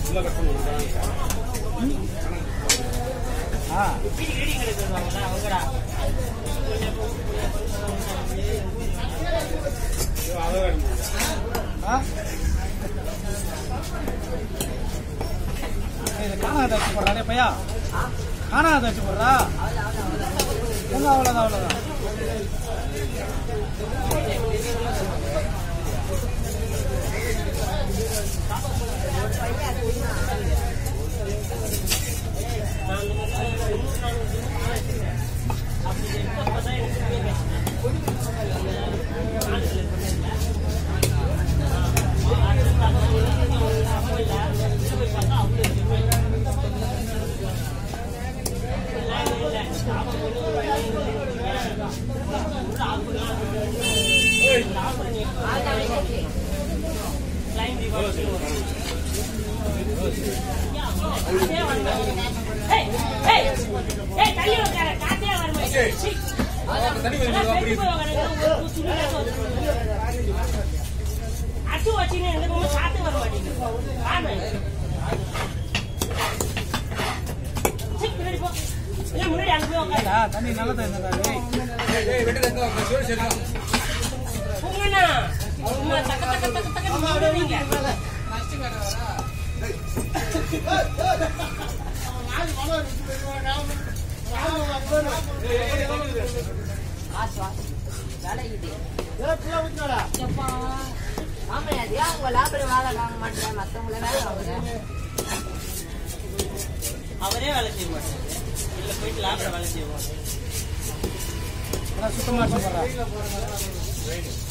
ஆ ஆ இது காணாத வச்சு போடுறா டேய் பையா காணாத வச்சு போடுறா எங்க அவ்வளோதான் அவ்வளோதான் அட்டு வச்சுன்னு எங்க போகும்போது காத்து வர மாட்டேங்குது ஆமா சீ, பின்னாடி போ இல்ல முன்னாடி அங்க போய் உட்காரு ஏண்டா, தண்ணி நல்லதா என்னடா டேய் உங்கண்ணா உங்க தக்க தக்க தக்க தக்க விடுவீங்க காசு வாசு விலையுது எப்பா ஆமா அது ஏன் உங்க லாபம் வேலை வாங்க மாட்டேங்க மத்தவங்கள வேலை வாங்குங்க அவரே வேலை செய்ய மாட்டாரு இல்ல போயிட்டு லாபம் வேலை செய்வோம் சுத்தமா வச்சு போடுறா